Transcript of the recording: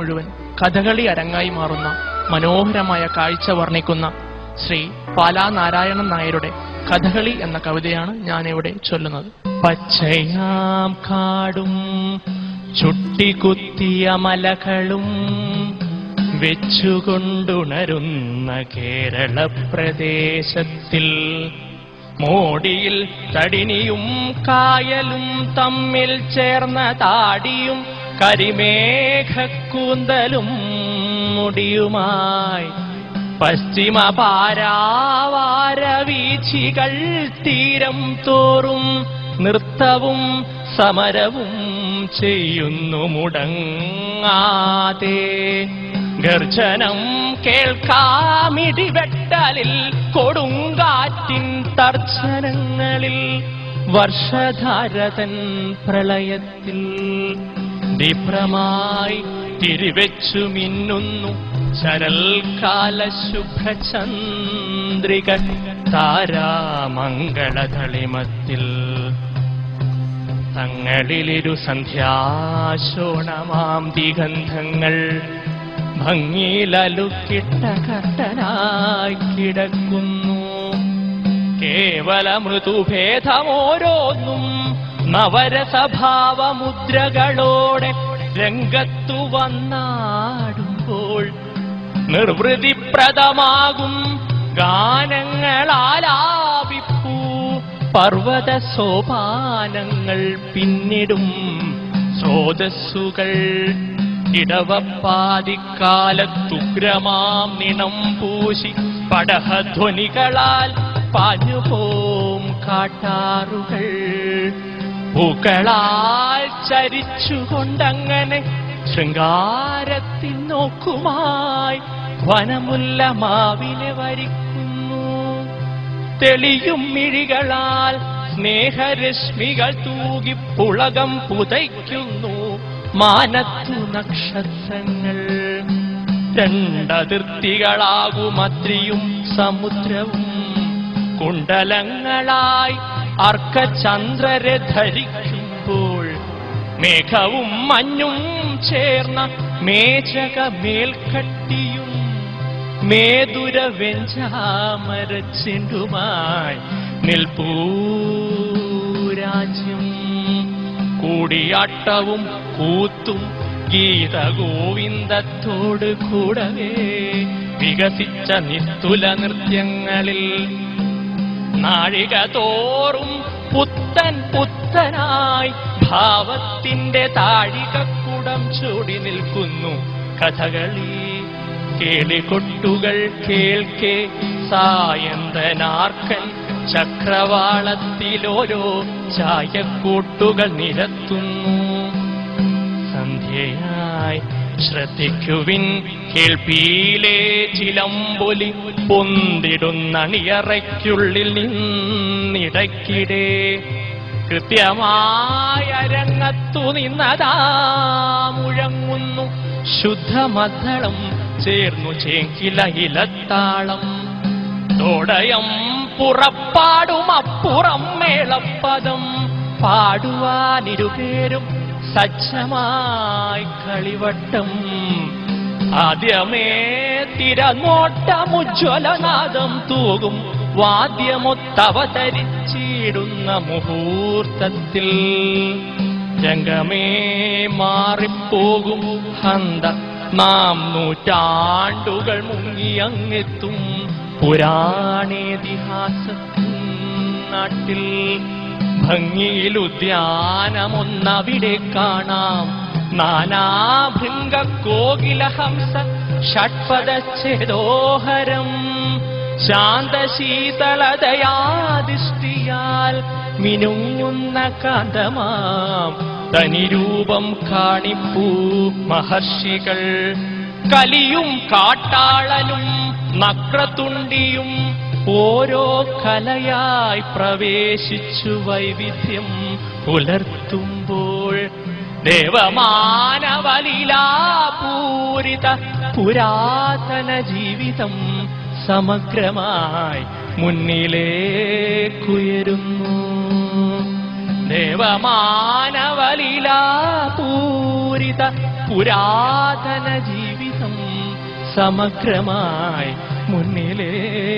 മുഴുവൻ കഥകളി അരങ്ങായി മാറുന്ന മനോഹരമായ കാഴ്ച വർണ്ണിക്കുന്ന ശ്രീ പാലാ നാരായണൻ നായരുടെ കഥകളി എന്ന കവിതയാണ് ഞാനിവിടെ ചൊല്ലുന്നത് പച്ചയാം കാടും ചുട്ടികുത്തിയ മലകളും വെച്ചുകൊണ്ടുണരുന്ന കേരള പ്രദേശത്തിൽ മോടിയിൽ തടിനിയും കായലും തമ്മിൽ ചേർന്ന താടിയും കരിമേഘക്കൂന്തലും മുടിയുമായി പശ്ചിമ പാരാവാര വീച്ചികൾ തീരം തോറും നൃത്തവും സമരവും ചെയ്യുന്നു മുടങ്ങാതെ ഗർജനം കേൾക്കാമിടിവെട്ടലിൽ കൊടുങ്കാറ്റിൻ തർശനങ്ങളിൽ വർഷധാരതൻ പ്രളയത്തിൽ ദിപ്രമായി തിരിവെച്ചു മിന്നുന്നു ശരൽക്കാല ശുഭചന്ദ്രിക താരാമംഗളതളിമത്തിൽ തങ്ങളിലിരു സന്ധ്യാശോണമാം ദിഗന്ധങ്ങൾ ഭംഗിയിലലുക്കിട്ട കർട്ടനായി കിടക്കുന്നു കേവല മൃദുഭേദമോരോന്നും നവരസഭാവമുദ്രകളോടെ രംഗത്തു വന്നാടുമ്പോൾ നിർവൃതിപ്രദമാകും ഗാനങ്ങളാലാപിപ്പൂ പർവ്വത സോപാനങ്ങൾ പിന്നിടും സ്രോതസ്സുകൾ ഇടവപ്പാതിക്കാലത്തുഗ്രമാം നിണം പൂശി പടഹധ്വനികളാൽ പാഞ്ഞുപോം കാട്ടാറുകൾ പൂക്കളാൽ ചരിച്ചുകൊണ്ടങ്ങനെ ശൃംഗാരത്തിൻ നോക്കുമായി വനമുല്ല മാവിനെ വരിക്കുന്നു തെളിയും മിഴികളാൽ സ്നേഹരശ്മികൾ തൂകി പുളകം പുതയ്ക്കുന്നു മാനത്തു നക്ഷത്രങ്ങൾ രണ്ടതിർത്തികളാകുമത്രിയും സമുദ്രവും കുണ്ടലങ്ങളായി അർക്കചന്ദ്രരെ ധരിക്കുമ്പോൾ മേഘവും മഞ്ഞും ചേർന്ന മേചക മേൽക്കട്ടിയും മേതുര വെഞ്ചാമരച്ചിണ്ടുമായി നിൽപ്പൂ രാജ്യം കൂടിയാട്ടവും കൂത്തും ഗീതഗോവിന്ദത്തോട് കൂടവേ വികസിച്ച നിസ്തുല നൃത്യങ്ങളിൽ നാഴിക തോറും പുത്തൻ പുത്തനായി ഭാവത്തിന്റെ താഴികക്കുടം ചൂടി നിൽക്കുന്നു കഥകളി കേളികൊട്ടുകൾ കേൾക്കെ സായന്തനാർക്കൻ ചക്രവാളത്തിലോരോ ചായക്കൂട്ടുകൾ നിരത്തുന്നു സന്ധ്യയായി ശ്രദ്ധിക്കുവിൻ കേൾപ്പിയിലെ ചിലമ്പൊലി പൊന്തിടുന്നണിയറയ്ക്കുള്ളിൽ നിന്നിടയ്ക്കിടെ കൃത്യമായ രംഗത്തു നിന്നതാ മുഴങ്ങുന്നു ശുദ്ധമദ്ദളം ചേർന്നു ചേങ്കില ഇലത്താളം തോടയം പുറപ്പാടും അപ്പുറം മേളപ്പദം പാടുവാനിരുപേരും സജ്ജമായി കളിവട്ടം ആദ്യമേ തിരനോട്ടമുജ്വലനാദം തൂകും വാദ്യമൊത്തവതരിച്ചിടുന്ന മുഹൂർത്തത്തിൽ രംഗമേ മാറിപ്പോകും ഹന്ത നാം നൂറ്റാണ്ടുകൾ മുങ്ങിയങ്ങെത്തും പുരാണേതിഹാസത്തിൻ നാട്ടിൽ ഭംഗിയിൽ ഉദ്യാനമൊന്നവിടെ കാണാം നാനാഭൃംഗ കോകിലഹംസ ഷഡ്പദച്ഛേദോഹരം ശാന്തശീതളതയാദിഷ്ടിയാൽ മിനുങ്ങുന്ന കാന്തമാം തനിരൂപം കാണിപ്പൂ മഹർഷികൾ കലിയും കാട്ടാളനും നക്രതുണ്ടിയും ഓരോ കലയായി പ്രവേശിച്ചു വൈവിധ്യം പുലർത്തുമ്പോൾ ദേവമാനവലീലാപൂരിത പുരാതന ജീവിതം സമഗ്രമായി മുന്നിലേക്കുയരുന്നു ദേവമാനവലീലാപൂരിത പുരാതന സമഗ്രമായി മുന്നിലേക്ക്